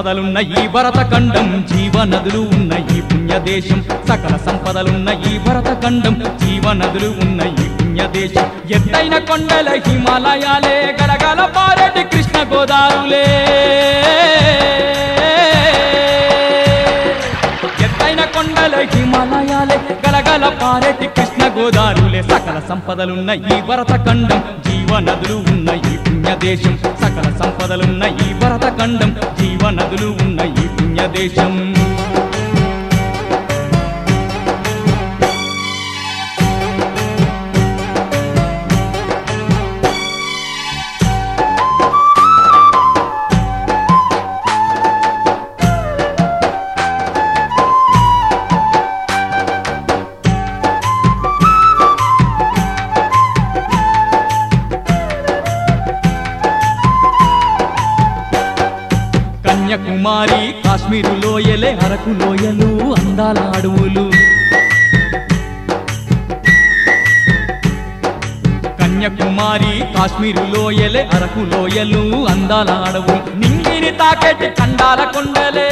సంపదలున్న ఈ భరత ఖండం జీవ నదులు ఉన్న ఈ పుణ్యదేశం సకల సంపదలున్న ఈ భరత ఖండం జీవ నదులు ఉన్న ఈ పుణ్యదేశం ఎత్తైన కొండల హిమాలయాలే గలగల పారెటి కృష్ణ గోదారులే ఎత్తైన కొండల హిమాలయాలే గలగల పారెటి కృష్ణ గోదారులే సకల సంపదలున్న ఈ భరత ఖండం జీవ నదులు ఉన్న ఈ పుణ్యదేశం సకల సంపదలున్న ఈ భరత ఖండం జీవ నదులు ఉన్న ఈ పుణ్యదేశం కన్యాకుమారి కాశ్మీరు లోయలే అరకు లోయలు అందాల అడవులు కన్యాకుమారి కాశ్మీరు లోయలే అరకు లోయలు అందాల అడవులు నింగిని తాకెట్టి కండాల కొండలే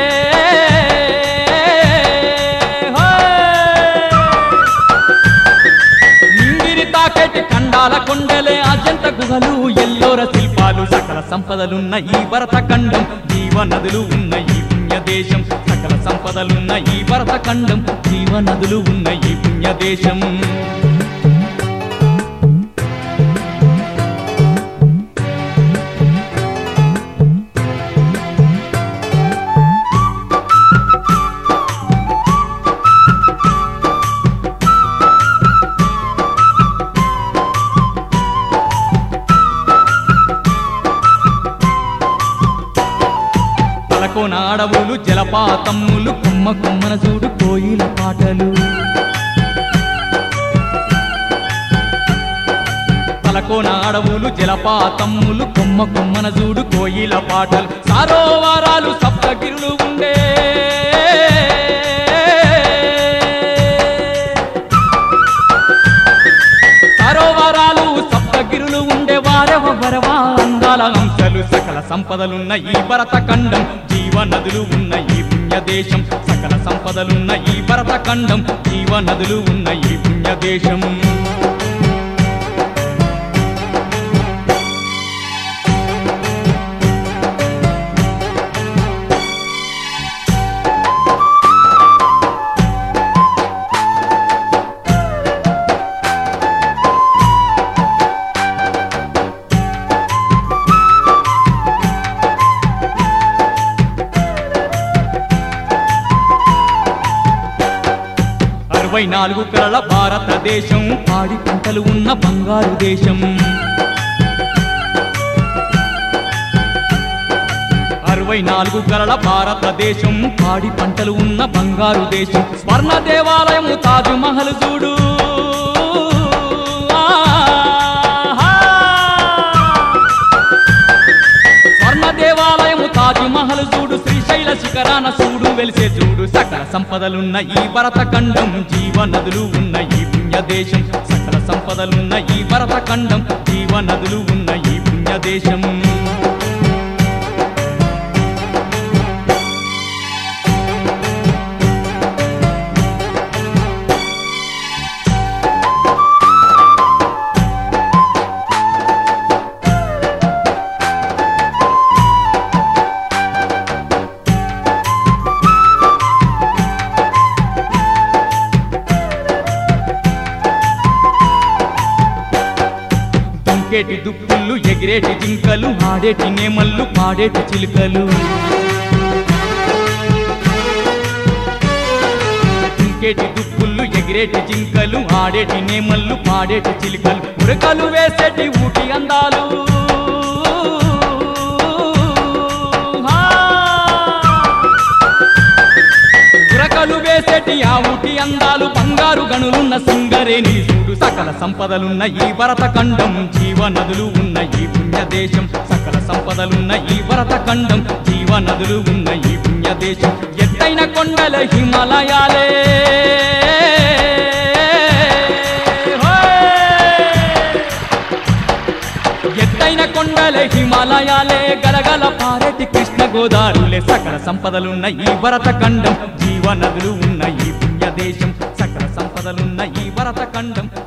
నింగిని తాకెట్టి కండాల కొండలే అజంత గుహలు ఎల్లోర శిల్పాలు సకల సంపదలున్న ఈ భరత ఖండం జీవ నదులు ఉన్న ఈ పుణ్యదేశం సకల సంపదలున్న ఈ భరత ఖండం జీవ నదులు ఉన్న ఈ పుణ్యదేశం తలకోన అడవులు జలపాతమ్ములు కొమ్మ కొమ్మన చూడు కోయిల పాటలు తలకోన అడవులు జలపాతమ్ములు కొమ్మ కొమ్మన చూడు కోయిల పాటలు సారోవారాలు సప్తగిరులు ఉండే సరోవరాలు సప్తగిరులు ఉండే వారవ వరవా అందాల అంశాలు సకల సంపదలున్న ఈ భరత ఖండం జీవ నదులు ఉన్న ఈ పుణ్యదేశం సకల సంపదలున్న ఈ భరత ఖండం జీవ నదులు ఉన్న ఈ పుణ్యదేశం అరవై నాలుగు కలల భారతదేశం పాడి పంటలు ఉన్న బంగారు దేశం అరవై నాలుగు కలల భారతదేశం పాడి పంటలు ఉన్న బంగారు దేశం స్వర్ణ దేవాలయం తాజు మహల్ చూడు ఆహా. స్వర్ణ దేవాలయము తాజ్ మహల్ చూడు శ్రీశైల శిఖరాన చూడు వెలిసే చూడు సకల సంపదలున్న ఈ భరత ఖండం జీవ నదులు ఉన్న ఈ పుణ్యదేశం సకల సంపదలున్న ఈ భరత ఖండం జీవ నదులు ఉన్న ఈ పుణ్యదేశం దుంకేటి దుప్పులు ఎగిరేటి జింకలు ఆడేటి నేమల్లు పాడేటి చిలుకలు దుంకేటి దుప్పులు ఎగిరేటి జింకలు ఆడేటి నేమల్లు పాడేటి చిలుకలు ఉరకలు వేసేటి ఊటి అందాలు హా! ఉరకలు వేసేటి ఆ ఊటి అందాలు బంగారు గనులున్న సింగరేణి చూడు సకల సంపదలున్న ఈ భరత ఖండం జీవ నదులు ఉన్న ఈ పుణ్యదేశం సకల సంపదలున్న ఈ భరత ఖండం జీవ నదులు ఉన్న ఈ పుణ్యదేశం ఎత్తైన కొండల హిమాలయాలే హోయ్! ఎత్తైన కొండల హిమాలయాలే గలగల పారెటి కృష్ణ గోదారులే సకల సంపదలున్న ఈ భరత ఖండం జీవనదులు ఉన్న ఈ పుణ్య దేశం సకల సంపదలున్న ఈ భరత ఖండం